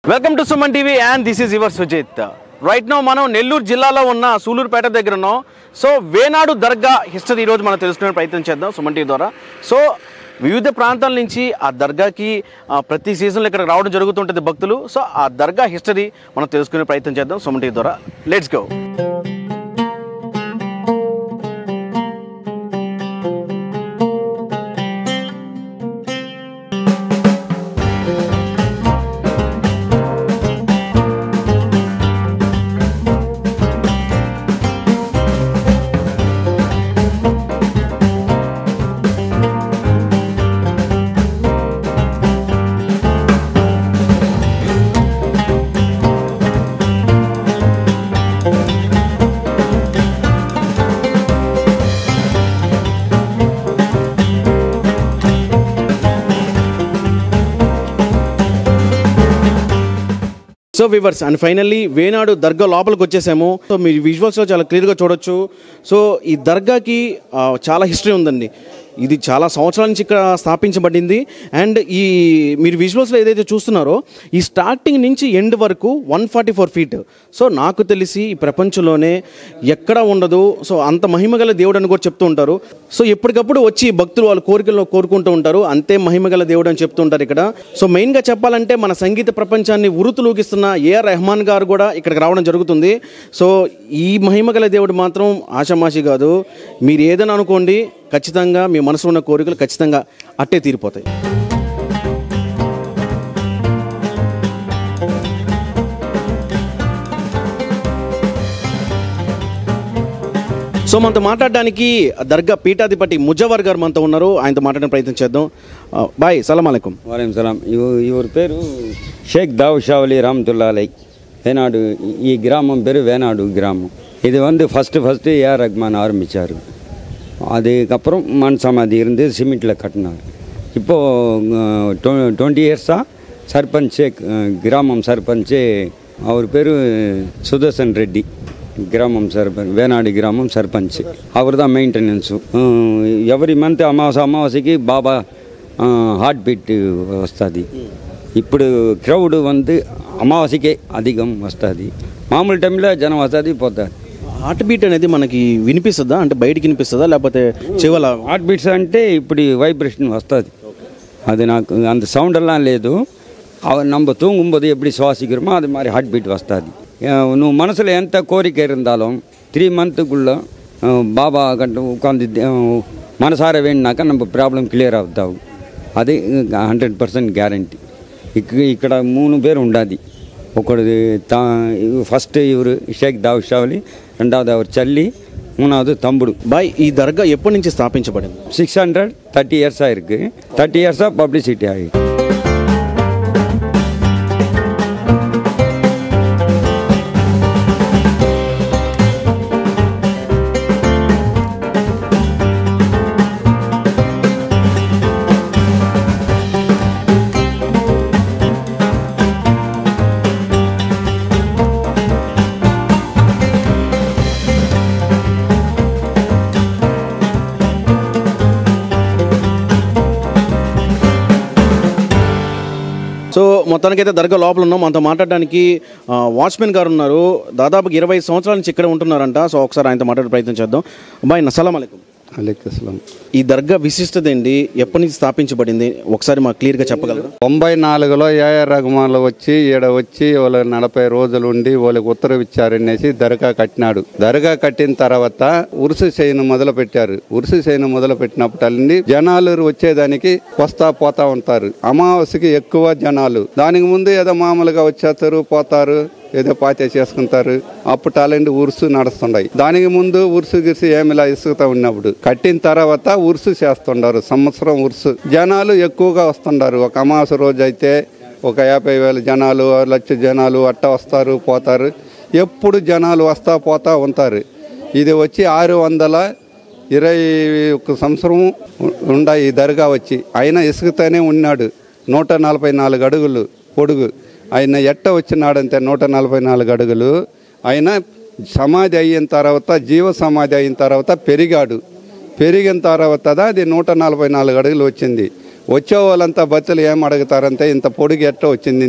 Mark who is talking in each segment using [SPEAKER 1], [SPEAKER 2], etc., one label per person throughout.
[SPEAKER 1] Welcome to Suman TV and this is your Sujith right నో మనం నెల్లూరు జిల్లాలో ఉన్న సూలూరుపేట దగ్గర ఉన్నాం సో వేనాడు దర్గా హిస్టరీ ఈరోజు మనం తెలుసుకునే ప్రయత్నం చేద్దాం సుమన్ టీవీ ద్వారా సో వివిధ ప్రాంతాల నుంచి ఆ దర్గాకి ఆ, ప్రతి సీజన్లో ఇక్కడ రావడం జరుగుతుంటుంది భక్తులు సో ఆ దర్గా హిస్టరీ మనం తెలుసుకునే ప్రయత్నం చేద్దాం సుమన్ టీవీ ద్వారా let's go so viewers and finally Venadu Dargah లోపలికి వచ్చేసాము సో మీరు విజువల్స్లో చాలా క్లియర్గా చూడొచ్చు సో ఈ దర్గాకి ఆ, చాలా హిస్టరీ ఉందండి ఇది చాలా సంవత్సరాల నుంచి ఇక్కడ స్థాపించబడింది అండ్ ఈ మీరు విజువల్స్లో ఏదైతే చూస్తున్నారో ఈ స్టార్టింగ్ నుంచి ఎండ్ వరకు one forty four feet so నాకు తెలిసి ఈ ప్రపంచంలోనే ఎక్కడ ఉండదు సో అంత మహిమగల దేవుడు అని కూడా చెప్తూ ఉంటారు సో ఎప్పటికప్పుడు వచ్చి భక్తులు వాళ్ళ కోరికలను కోరుకుంటూ ఉంటారు అంతే మహిమగల దేవుడు అని చెప్తూ ఉంటారు ఇక్కడ సో మెయిన్గా చెప్పాలంటే మన సంగీత ప్రపంచాన్ని ఉరుతులూగిస్తున్న ఏఆర్ రెహమాన్ గారు కూడా ఇక్కడికి రావడం జరుగుతుంది సో ఈ మహిమగల దేవుడు మాత్రం ఆషామాషి కాదు మీరు ఏదైనా అనుకోండి ఖచ్చితంగా మీ మనసులో ఉన్న కోరికలు ఖచ్చితంగా అట్టే తీరిపోతాయి సో మనతో మాట్లాడడానికి దర్గా పీఠాధిపతి ముజవర్ గారు మనతో ఉన్నారు ఆయనతో మాట్లాడే ప్రయత్నం చేద్దాం ఆ, బాయ్ సలాం అలైకుం
[SPEAKER 2] వాలేం సలాం ఇవ- ఇవరి పేరు షేక్ దావ్ షావలి రామతుల్లాలై వేనాడు ఈ గ్రామం పేరు వేనాడు గ్రామం இது வந்து ஃபஸ்ட்டு ஃபஸ்ட்டு ஏஆர் ரஹ்மான் ஆரம்பித்தார் அதுக்கப்புறம் மண் சமாதி இருந்து சிமெண்ட்டில் கட்டினார் இப்போது டுவெண்ட்டி இயர்ஸாக சர்பஞ்ச் கிராமம் சர்பஞ்ச் அவர் பேர் சுதர்சன் ரெட்டி గ్రామం సర్పంచ్ వేనాడి గ్రామం సర్పంచ్ அவர் தான் మెయింటెనెన్స్ ఎవరి మంత్ అమావాస అమావాస్యకి బాబా హార్ట్ బీట్ వస్తుంది ఇప్పుడు క్రౌడ్ వంతు అమావాస్యకే అధికం వస్తుంది మామూలు టైంలో జనం వస్తుంది పోతుంది
[SPEAKER 1] హార్ట్ బీట్ అనేది మనకి వినిపిస్తుందా అంటే బయటికి వినిపిస్తుందా లేకపోతే చెవుల
[SPEAKER 2] హార్ట్ బీట్స్ అంటే ఇప్పుడు వైబ్రేషన్ వస్తుంది அது నాకు அந்த సౌండెல்லாம் లేదు అవ நம்ம தூங்கும்போது எப்படி சுவாசிக்கிறோமோ அது மாதிரி ஹார்ட் பீட் వస్తుంది నువ్వు మనసులో ఎంత కోరిక இருந்தாலும் త్రీ మంత్కుள்ள బాబా గంట ఉకాంది మనసార వేడినాక நம்ம ప్రాబ్లం క్లియర్ అవుతావు అది హండ్రెడ్ పర్సెంట్ గ్యారంటీ ఇక ఇక్కడ మూడు పేరు ఉండాది ఒకడు తా ఫస్ట్ ఇవరు షేక్ దావ్ షావలి రెండవది அவர் చల్లి మూడవది తమ్ముడు
[SPEAKER 1] బాయ్ ఈ దర్గా ఎప్పటి నుంచి స్థాపించబడింది
[SPEAKER 2] சிக்ஸ் ஹண்ட்ரட் தேர்ட்டி இயர்ஸாக இருக்குது தேர்ட்டி இயர்ஸாக பப்ளிசிட்டி ஆகிட்டு
[SPEAKER 1] సో మొత్తానికైతే దర్గా లోపల ఉన్నాం మనతో మాట్లాడడానికి ఆ, వాచ్మెన్ గారు ఉన్నారు దాదాపు ఇరవై సంవత్సరాల నుంచి ఇక్కడ ఉంటున్నారంట సో ఒకసారి ఆయనతో మాట్లాడే ప్రయత్నం చేద్దాం బాయ్ నసలాం అలైకుం
[SPEAKER 3] అలైకుస్లాం
[SPEAKER 1] ఈ దర్గా విశిష్టత ఏంటి ఎప్పటి నుంచి స్థాపించబడింది ఒకసారి మాకు క్లియర్గా చెప్పగలరా
[SPEAKER 3] తొంభై నాలుగులో ఏఆర్ రహమాన్లు వచ్చి ఈడ వచ్చి వాళ్ళ నలభై రోజులు ఉండి వాళ్ళకి ఉత్తర్వు ఇచ్చారనేసి దర్గా కట్టినాడు దర్గా కట్టిన తర్వాత ఉరుసు చేయను మొదలు పెట్టారు ఉరుసు చేయను మొదలు పెట్టినప్పుడు జనాలు వచ్చేదానికి వస్తా పోతా ఉంటారు అమావాస్యకి ఎక్కువ జనాలు దానికి ముందు ఏదో మామూలుగా వచ్చేస్తారు పోతారు ఏదో పాతే చేసుకుంటారు అప్పుడు టాలెంట్ ఉరుసు నడుస్తుండయి దానికి ముందు ఉరుసు గిరుసు ఏమిలా ఇసుకుతా ఉన్నప్పుడు కట్టిన తర్వాత ఉరుసు చేస్తుండారు సంవత్సరం ఉరుసు జనాలు ఎక్కువగా వస్తుండారు ఒక అమావాస రోజు అయితే ఒక యాభై వేల జనాలు లక్ష జనాలు అట్ట వస్తారు పోతారు ఎప్పుడు జనాలు వస్తా పోతా ఉంటారు ఇది వచ్చి ఆరు వందల ఇరవై ఒక సంవత్సరం ఉండాయి ఈ దర్గా వచ్చి అయినా ఇసుకుతూనే ఉన్నాడు నూట నలభై నాలుగు అడుగులు పొడుగు ఆయన ఎట్ట వచ్చినాడంటే నూట నలభై నాలుగు అడుగులు ఆయన సమాధి అయిన తర్వాత జీవ సమాధి అయిన తర్వాత పెరిగాడు పెరిగిన తర్వాత అది నూట నలభై నాలుగు అడుగులు వచ్చింది వచ్చే వాళ్ళంతా బతులు ఏం అడుగుతారంటే ఇంత పొడుగు ఎట్ట వచ్చింది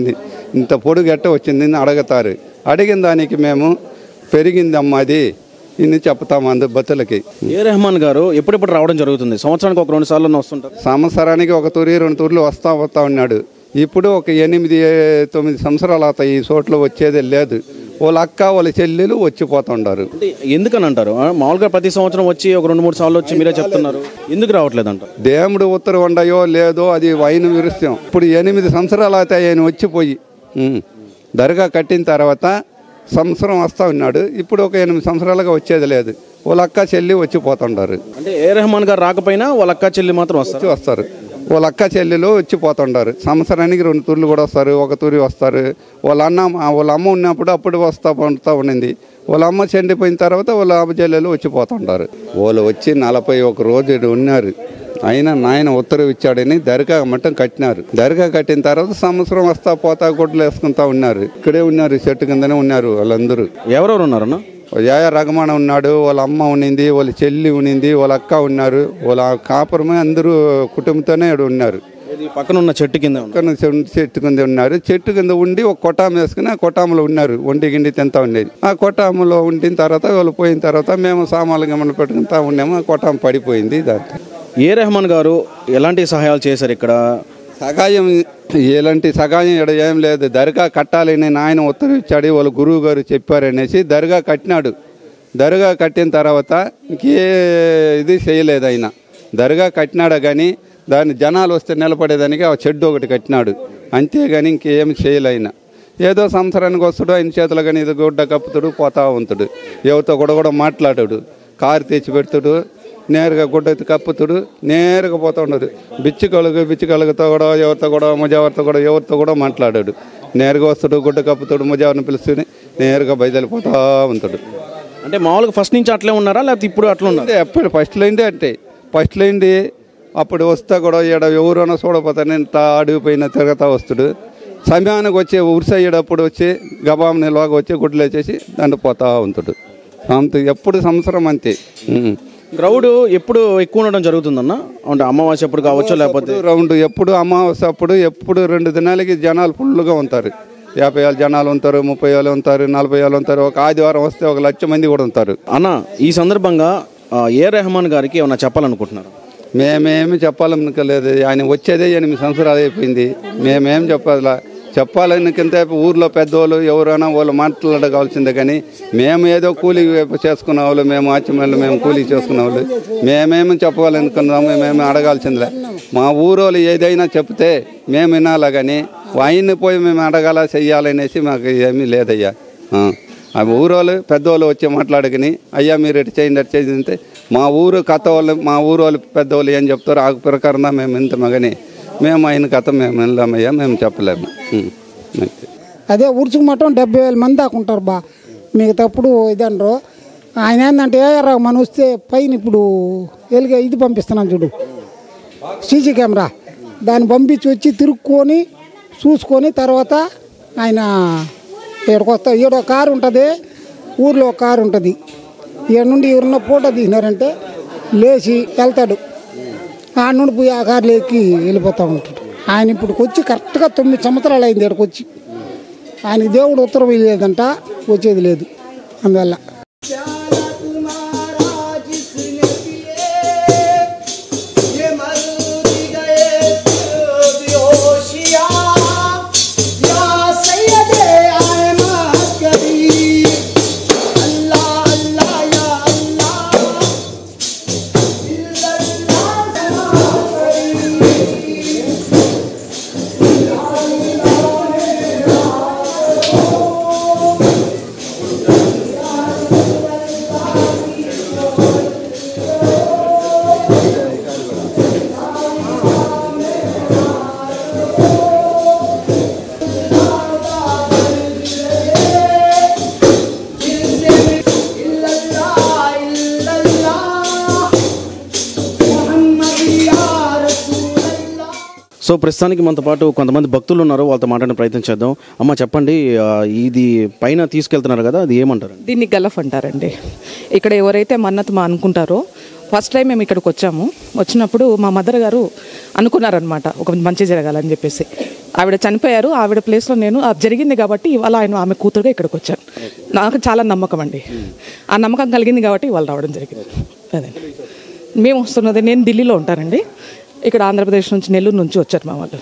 [SPEAKER 3] ఇంత పొడుగు ఎట్ట వచ్చింది అని అడుగుతారు అడిగిన దానికి మేము పెరిగిందమ్మా అది ఇన్ని చెప్తాము అందు బతులకి
[SPEAKER 1] ఏ రెహమాన్ గారు ఎప్పుడెప్పుడు రావడం జరుగుతుంది సంవత్సరానికి ఒక రెండు సార్లు వస్తుంటారు
[SPEAKER 3] సంవత్సరానికి ఒక తూరి రెండు తూర్లు వస్తా వస్తా ఉన్నాడు ఇప్పుడు ఒక ఎనిమిది తొమ్మిది సంవత్సరాలు అవుతాయి ఈ చోట్ల వచ్చేదే లేదు వాళ్ళ అక్క వాళ్ళ చెల్లెలు వచ్చిపోతుండారు
[SPEAKER 1] అంటే ఎందుకని అంటారు ఆ, మామూలుగా ప్రతి సంవత్సరం వచ్చి ఒక రెండు మూడు సార్లు వచ్చి మీరే చెప్తున్నారు ఎందుకు రావట్లేదు అంటారు
[SPEAKER 3] దేవుడు ఉత్తరం ఉండయో లేదో అది వైన్ విరుస్తాం ఇప్పుడు ఎనిమిది సంవత్సరాలు అవుతాయి ఆయన వచ్చిపోయి ఉమ్. దర్గా కట్టిన తర్వాత సంవత్సరం వస్తా ఉన్నాడు ఇప్పుడు ఒక ఎనిమిది సంవత్సరాలుగా వచ్చేది లేదు వాళ్ళ అక్క చెల్లి వచ్చిపోతుండారు
[SPEAKER 1] అంటే ఏ రెహమాన్ గారు రాకపోయినా వాళ్ళ అక్క చెల్లి మాత్రం వస్తారు
[SPEAKER 3] వచ్చి వస్తారు వాళ్ళ అక్క చెల్లెలు వచ్చిపోతుండారు సంవత్సరానికి రెండు తూర్లు కూడా వస్తారు ఒక తూరి వస్తారు వాళ్ళ అన్న వాళ్ళ అమ్మ ఉన్నప్పుడు అప్పుడు వస్తా పండుతూ ఉండింది వాళ్ళ అమ్మ చనిపోయిన తర్వాత వాళ్ళ అమ్మ చెల్లెలు వచ్చిపోతుంటారు వాళ్ళు వచ్చి నలభై ఒక రోజు ఈడ ఉన్నారు అయినా నాయన ఉత్తర్వు ఇచ్చాడని దర్గా మట్టం కట్టినారు దర్గా కట్టిన తర్వాత సంవత్సరం వస్తా పోతా గుడ్లు వేసుకుంటా ఉన్నారు ఇక్కడే ఉన్నారు చెట్టు కిందనే ఉన్నారు వాళ్ళందరూ
[SPEAKER 1] ఎవరెవరు ఉన్నారన్న
[SPEAKER 3] యాయ రగమాన ఉన్నాడు వాళ్ళ అమ్మ ఉన్నింది వాళ్ళ చెల్లి ఉన్నింది వాళ్ళ అక్క ఉన్నారు వాళ్ళ కాపురమే అందరూ కుటుంబంతోనే ఈడ ఉన్నారు
[SPEAKER 1] ఇది పక్కన ఉన్న చెట్టు కింద ఉన్నారు
[SPEAKER 3] పక్కన చె- చెట్టు కింద ఉన్నారు చెట్టు కింద ఉండి ఒక కొట్టాం వేసుకుని ఆ కొట్టాములో ఉన్నారు ఒంటి గిండి తింతా ఉండేది ఆ కొట్టాములో ఉండిన తర్వాత వాళ్ళు పోయిన తర్వాత మేము సామాన్లు గమలు పెట్టుకుంటా ఉన్నాము ఆ కొట్టాం పడిపోయింది దాంతో
[SPEAKER 1] ఏ రెహమాన్ గారు ఎలాంటి సహాయాలు చేశారు ఇక్కడ
[SPEAKER 3] సగాయం ఎలాంటి సగాయం ఇక్కడ ఏం లేదు దర్గా కట్టాలని నాయన ఉత్తర్వు ఇచ్చాడు వాళ్ళ గురువు గారు చెప్పారనేసి దర్గా కట్టినాడు దర్గా కట్టిన తర్వాత ఇంకే ఇది చేయలేదు ఆయన దర్గా కట్టినాడు కానీ దాని జనాలు వస్తే నిలబడేదానికి ఆ చెడ్డు ఒకటి కట్టినాడు అంతేగాని ఇంకేం చేయలే ఆయన ఏదో సంవత్సరానికి వస్తాడు ఆయన చేతులు కానీ ఇది గుడ్డ కప్పుతాడు పోతా ఉంటాడు ఎవరితో కూడా కూడా మాట్లాడాడు కారు తెచ్చి పెడతాడు నేరుగా గుడ్డ ఎత్తి కప్పుతాడు నేరుగా పోతా ఉన్నాడు బిచ్చి కలుగు బిచ్చి కలుగుతో కూడా ఎవరితో కూడా ముజావర్తో కూడా ఎవరితో కూడా మాట్లాడాడు నేరుగా వస్తాడు గుడ్డ కప్పుతాడు ముజావర్ని పిలుచుకుని నేరుగా బయలుపోతా ఉంటాడు
[SPEAKER 1] అంటే మామూలుగా ఫస్ట్ నుంచి అట్లే ఉన్నారా లేకపోతే ఇప్పుడు అట్లా ఉన్నారు
[SPEAKER 3] అంటే ఎప్పుడు ఫస్ట్ లైన్ అంటే ఫస్ట్ లైన్ అప్పుడు వస్తా కూడా ఈడ ఎవరైనా చూడపోతే నేను అడిగిపోయిన తిరగతా వస్తాడు సమయానికి వచ్చి ఉరిసయ్యేటప్పుడు వచ్చి గబాం నిల్వగా వచ్చి గుడ్లు వేసేసి దండ పోతా ఉంటాడు అంత ఎప్పుడు సంవత్సరం అంతే ఉం.
[SPEAKER 1] క్రౌడ్ ఎప్పుడు ఎక్కువ ఉండడం జరుగుతుందన్న అంటే అమావాస్య ఎప్పుడు కావచ్చు లేకపోతే
[SPEAKER 3] ఎప్పుడు రౌండ్ ఎప్పుడు అమావాస్య అప్పుడు ఎప్పుడు రెండు దినాలకి జనాలు ఫుల్గా ఉంటారు యాభై వేల జనాలు ఉంటారు ముప్పై వేలు ఉంటారు నలభై వేలు ఉంటారు ఒక ఆదివారం వస్తే ఒక లక్ష మంది కూడా ఉంటారు
[SPEAKER 1] అన్న ఈ సందర్భంగా ఆ, ఏ రెహమాన్ గారికి ఏమన్నా చెప్పాలనుకుంటున్నారు
[SPEAKER 3] మేమేమి చెప్పాలనుకోలేదు ఆయన వచ్చేదే ఎనిమిది సంవత్సరాలు అయిపోయింది మేమేం చెప్పాలా చెప్పాలని కింద ఊర్లో పెద్దవాళ్ళు ఎవరైనా వాళ్ళు మాట్లాడగలసిందే కానీ మేము ఏదో కూలీ చేసుకున్న వాళ్ళు మేము ఆచమల్లు మేము కూలీ చేసుకున్న వాళ్ళు మేమేమి చెప్పాలనుకున్నాము మేము అడగాల్సిందిలే మా ఊరోళ్ళు ఏదైనా చెప్తే మేము వినాలా కానీ ఆయన్ని పోయి మేము అడగాల చెయ్యాలనేసి మాకు ఏమీ లేదయ్యా ఆ. ఆ ఊరోళ్ళు పెద్దవాళ్ళు వచ్చి మాట్లాడుకుని అయ్యా మీరు ఎటు చేయండి అటు చేయండి అంటే మా ఊరు కథ వాళ్ళు మా ఊరు వాళ్ళు పెద్దవాళ్ళు ఏం చెప్తారో ఆ ప్రకారం మేము ఇంత మగని మేము ఆయన కథ మేము వెళ్ళామయ్యా మేము చెప్పలేము ఉం. అంతే.
[SPEAKER 4] అదే ఉరుచుకు మటం డెబ్బై వేల మంది దాకా ఉంటారు బా మిగతాప్పుడు ఇదనరు ఆయన ఏంటంటే ఏఆర్ మనం వస్తే పైన ఇప్పుడు ఎలుగ ఇది పంపిస్తున్నాను చూడు సీసీ కెమెరా దాన్ని పంపించి వచ్చి తిరుక్కొని చూసుకొని తర్వాత ఆయన ఇక్కడికి వస్తా ఈడ ఒక కారు ఉంటుంది ఊర్లో ఒక కారు ఉంటుంది ఈడ నుండి ఎవరన్నా ఫోటో తీసినారంటే లేచి వెళ్తాడు ఆడ నుండి పోయి ఆ కార్లో ఎక్కి వెళ్ళిపోతూ ఉంటాడు ఆయన ఇప్పటికి వచ్చి కరెక్ట్గా తొమ్మిది సంవత్సరాలు అయింది ఇక్కడికి వచ్చి ఆయనకి దేవుడు ఉత్తరం లేదంట వచ్చేది లేదు అందువల్ల
[SPEAKER 5] ये मरूदी गए बेहोशिया या सैयदे आए कबीर अल्लाह अल्लाह या अल्लाह इल्लल्लाह इल्लल्लाह मुहम्मद या रसूलल्लाह
[SPEAKER 1] సో ప్రస్తుతానికి మనతో పాటు కొంతమంది భక్తులు ఉన్నారు వాళ్ళతో మాట్లాడే ప్రయత్నం చేద్దాం అమ్మ చెప్పండి ఆ, ఇది పైన తీసుకెళ్తున్నారు కదా అది ఏమంటారు
[SPEAKER 6] దీన్ని గల్లఫ్ అంటారండి ఇక్కడ ఎవరైతే మన్నత్ మా అనుకుంటారో ఫస్ట్ టైం మేము ఇక్కడికి వచ్చాము వచ్చినప్పుడు మా మదర్ గారు అనుకున్నారనమాట ఒక మంచి జరగాలని చెప్పేసి ఆవిడ చనిపోయారు ఆవిడ ప్లేస్లో నేను అది జరిగింది కాబట్టి ఇవాళ ఆయన ఆమె కూతురుగా ఇక్కడికి వచ్చాను నాకు చాలా నమ్మకం అండి ఆ నమ్మకం కలిగింది కాబట్టి ఇవాళ రావడం జరిగింది అదే మేము వస్తున్నది నేను ఢిల్లీలో ఉంటానండి ఇక్కడ ఆంధ్రప్రదేశ్ నుంచి నెల్లూరు నుంచి వచ్చారు మా వాళ్ళు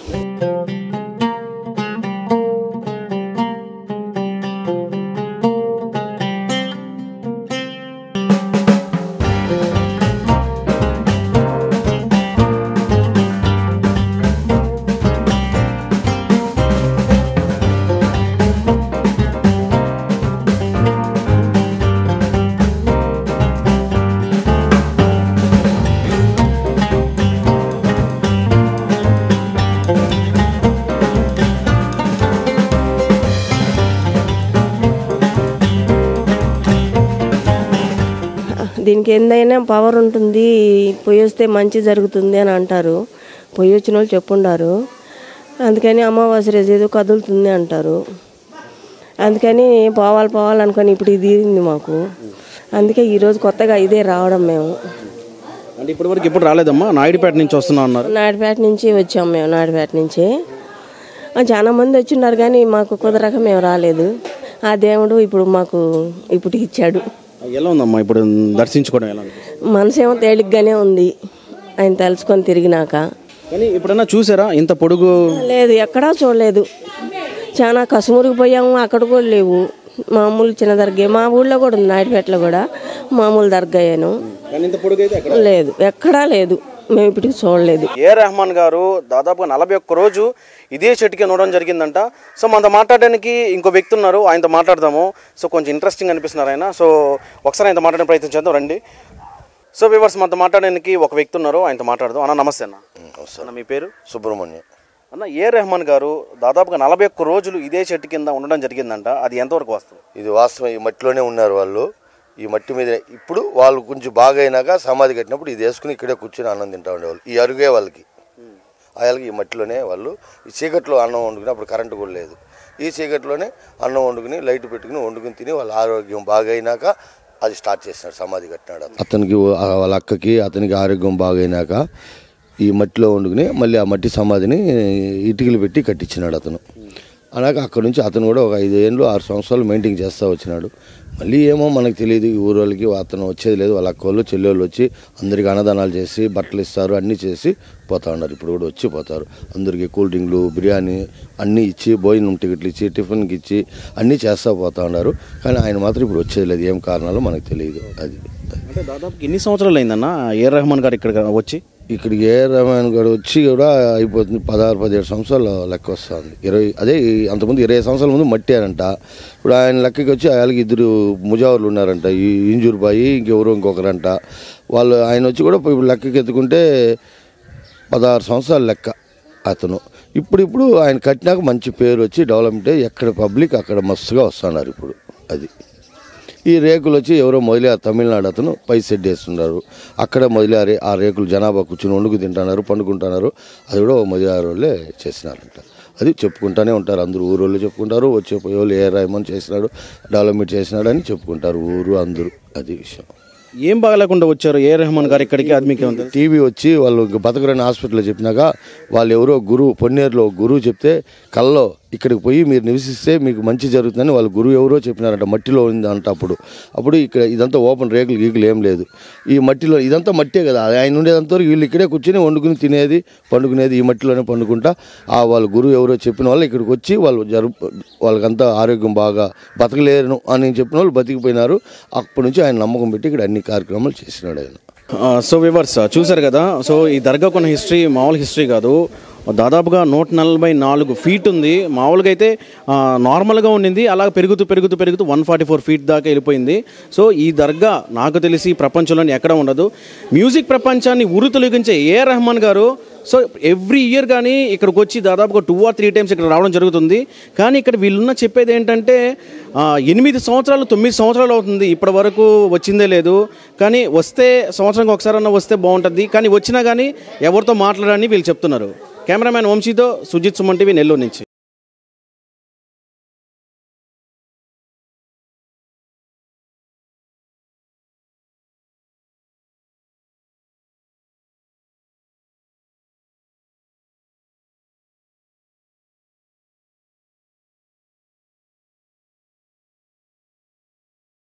[SPEAKER 7] దీనికి ఎందైనా పవర్ ఉంటుంది పొయ్యి వస్తే మంచి జరుగుతుంది అని అంటారు పొయ్యి వచ్చిన వాళ్ళు చెప్పుండారు అందుకని అమావాస్య రోజు ఏదో కదులుతుంది అంటారు అందుకని పోవాలి పోవాలి అనుకొని ఇప్పుడు ఇది ఉంది మాకు అందుకే ఈరోజు కొత్తగా ఇదే రావడం మేము
[SPEAKER 1] అంటే ఇప్పటివరకు ఎప్పుడు రాలేదమ్మా నాయుడుపేట నుంచి వస్తున్నా అన్నారు
[SPEAKER 7] నాయుడుపేట నుంచి వచ్చాం మేము నాయుడుపేట నుంచి ఆ, చాలా మంది వచ్చిన్నారు కానీ మాకు కుదరక మేము రాలేదు ఆ దేవుడు ఇప్పుడు మాకు ఇప్పుడు ఇచ్చాడు
[SPEAKER 1] ఎలా ఉందమ్మా ఇప్పుడు దర్శించుకోవడం ఎలా అనిపిస్తుంది?
[SPEAKER 7] మనసేమో తేలిగ్గానే ఉంది ఆయన తలుచుకొని తిరిగినాక
[SPEAKER 1] కానీ ఎప్పుడైనా చూసారా ఇంత పొడుగు
[SPEAKER 7] లేదు ఎక్కడా చూడలేదు చాలా కసుమురికి పోయాము అక్కడ కూడా లేవు మామూలు చిన్న దర్గా మా ఊళ్ళో కూడా ఉంది నాయుడుపేటలో కూడా మామూలు దర్గాయేను
[SPEAKER 1] కానీ ఇంత పొడుగు అయితే ఎక్కడ
[SPEAKER 7] లేదు ఎక్కడా లేదు మేము ఇప్పటికి చూడలేదు
[SPEAKER 1] ఏ రెహమాన్ గారు దాదాపుగా నలభై ఒక్క రోజు ఇదే చెట్టుకి ఉండడం జరిగిందంట సో మనతో మాట్లాడడానికి ఇంకో వ్యక్తి ఉన్నారు ఆయనతో మాట్లాడదాము సో కొంచెం ఇంట్రెస్టింగ్ అనిపిస్తున్నారు ఆయన సో ఒకసారి ఆయనతో మాట్లాడే ప్రయత్నం చేద్దాం రండి సో వివర్స్ మనతో మాట్లాడడానికి ఒక వ్యక్తి ఉన్నారు ఆయనతో మాట్లాడదాం అన్న నమస్తే అన్న అన్న మీ పేరు
[SPEAKER 8] సుబ్రహ్మణ్యం
[SPEAKER 1] అన్న ఏ రెహమాన్ గారు దాదాపుగా నలభై ఒక్క రోజులు ఇదే చెట్టు కింద ఉండడం జరిగిందంట అది ఎంతవరకు వస్తుంది
[SPEAKER 8] ఇది వాస్తవం ఈ మట్టిలోనే ఉన్నారు వాళ్ళు ఈ మట్టి మీద ఇప్పుడు వాళ్ళు కొంచెం బాగా అయినాక సమాధి కట్టినప్పుడు ఇది వేసుకుని ఇక్కడే కూర్చొని అన్నం తింటా ఉండేవాళ్ళు ఈ అరుగే వాళ్ళకి వాళ్ళకి ఈ మట్టిలోనే వాళ్ళు ఈ చీకట్లో అన్నం వండుకుని అప్పుడు కరెంటు కూడా లేదు ఈ చీకట్లోనే అన్నం వండుకుని లైట్ పెట్టుకుని వండుకుని తిని వాళ్ళ ఆరోగ్యం బాగా అయినాక అది స్టార్ట్ చేసినాడు సమాధి కట్టినాడు అతను. అతనికి వాళ్ళ అక్కకి అతనికి ఆరోగ్యం బాగైనాక ఈ మట్టిలో వండుకుని మళ్ళీ ఆ మట్టి సమాధిని ఇటుకలు పెట్టి కట్టించినాడు అతను అలాగే అక్కడ నుంచి అతను కూడా ఒక ఐదు ఏళ్ళు ఆరు సంవత్సరాలు మెయింటైన్ చేస్తూ వచ్చినాడు మళ్ళీ ఏమో మనకు తెలియదు ఈ ఊరు వాళ్ళకి అతను వచ్చేది లేదు వాళ్ళ అక్కోళ్ళు చెల్లెళ్ళు వచ్చి అందరికి అన్నదానాలు చేసి బట్టలు ఇస్తారు అన్నీ చేసి పోతా ఉన్నారు ఇప్పుడు కూడా వచ్చి పోతారు అందరికి కూల్ డ్రింక్లు బిర్యానీ అన్నీ ఇచ్చి భోజనం టికెట్లు ఇచ్చి టిఫిన్కి ఇచ్చి అన్నీ చేస్తూ పోతా ఉన్నారు కానీ ఆయన మాత్రం ఇప్పుడు వచ్చేది లేదు ఏం కారణాలు మనకు తెలియదు అది
[SPEAKER 1] అంటే దాదాపు ఎన్ని సంవత్సరాలు అయిందన్న ఏ రెహమాన్ గారు ఇక్కడ వచ్చి
[SPEAKER 8] ఇక్కడికి ఏ రామాయణ గారు వచ్చి కూడా అయిపోతుంది పదహారు పదిహేడు సంవత్సరాలు లెక్క వస్తుంది ఇరవై అదే ఈ- అంతకుముందు ఇరవై సంవత్సరాల ముందు మట్టారంట ఇప్పుడు ఆయన లెక్కకి వచ్చి ఆయనకి ఇద్దరు ముజావర్లు ఉన్నారంట ఈ ఇంజూరు బాయి ఇంకెవరో ఇంకొకరంట వాళ్ళు ఆయన వచ్చి కూడా ఇప్పుడు లెక్కకి ఎత్తుకుంటే పదహారు సంవత్సరాల లెక్క అతను ఇప్పుడు ఇప్పుడు ఆయన కట్టినాక మంచి పేరు వచ్చి డెవలప్మెంట్ అయ్యి ఎక్కడ పబ్లిక్ అక్కడ మస్తుగా వస్తున్నారు ఇప్పుడు అది ఈ రేకులు వచ్చి ఎవరో మొదలారు తమిళనాడు అతను పై సెడ్ వేస్తున్నారు అక్కడ మొదలారి ఆ రేకులు జనాభా కూర్చుని వండుకు తింటున్నారు పండుకుంటున్నారు అది కూడా మొదలారు వాళ్ళే చేసినారంట అది చెప్పుకుంటానే ఉంటారు అందరూ ఊరోళ్ళు చెప్పుకుంటారు వచ్చే పోయే వాళ్ళు ఏ రాయమని చేసినాడు డెవలప్మెంట్ చేసినాడు అని చెప్పుకుంటారు ఊరు అందరూ అది విషయం
[SPEAKER 1] ఏం బాగలేకుండా వచ్చారు ఏ రెహమాన్ గారు ఇక్కడికి అది మీకు ఏమన్నా తెలుసా?
[SPEAKER 8] టీవీ వచ్చి వాళ్ళు బతకరని హాస్పిటల్లో చెప్పినాక వాళ్ళు ఎవరో గురువు పొన్నేరులో ఒక గురువు చెప్తే కల్లో ఇక్కడికి పోయి మీరు నివసిస్తే మీకు మంచి జరుగుతుందని వాళ్ళ గురువు ఎవరో చెప్పినారంట మట్టిలో ఉంది అంట అప్పుడు అప్పుడు ఇక్కడ ఇదంతా ఓపెన్ రేకులు గీకులు ఏం లేదు ఈ మట్టిలో ఇదంతా మట్టే కదా ఆయన ఉండేదంత వరకు వీళ్ళు ఇక్కడే కూర్చొని వండుకుని తినేది పండుకునేది ఈ మట్టిలోనే పండుకుంటా ఆ వాళ్ళ గురువు ఎవరో చెప్పిన వాళ్ళు ఇక్కడికి వచ్చి వాళ్ళు జరుపు వాళ్ళకంతా ఆరోగ్యం బాగా బతకలేరు అని చెప్పిన వాళ్ళు బతికిపోయినారు అప్పటి నుంచి ఆయన నమ్మకం పెట్టి ఇక్కడ అన్ని కార్యక్రమాలు చేసినాడు ఆయన
[SPEAKER 1] ఆ, సో వివర్స్ చూసారు కదా సో ఈ దర్గా కొన్న హిస్టరీ మామూలు హిస్టరీ కాదు దాదాపుగా నూట నలభై నాలుగు ఫీట్ ఉంది మామూలుగా అయితే ఆ, నార్మల్గా ఉండింది అలా పెరుగుతూ పెరుగుతూ పెరుగుతూ వన్ ఫార్టీ ఫోర్ ఫీట్ దాకా వెళ్ళిపోయింది సో ఈ దర్గా నాకు తెలిసి ప్రపంచంలోని ఎక్కడ ఉండదు మ్యూజిక్ ప్రపంచాన్ని ఉరు తొలగించే ఏ రెహమాన్ గారు సో ఎవ్రీ ఇయర్ కానీ ఇక్కడికి వచ్చి దాదాపుగా టూ ఆర్ త్రీ టైమ్స్ ఇక్కడ రావడం జరుగుతుంది కానీ ఇక్కడ వీళ్ళున్న చెప్పేది ఏంటంటే ఆ, ఎనిమిది సంవత్సరాలు తొమ్మిది సంవత్సరాలు అవుతుంది ఇప్పటి వరకు వచ్చిందే లేదు కానీ వస్తే సంవత్సరానికి ఒకసారన్నా వస్తే బాగుంటుంది కానీ వచ్చినా కానీ ఎవరితో మాట్లాడని వీళ్ళు చెప్తున్నారు కెమెరామ్యాన్ వంశీతో సుజిత్ సుమన్ టీవీ నెల్లూరు నుంచి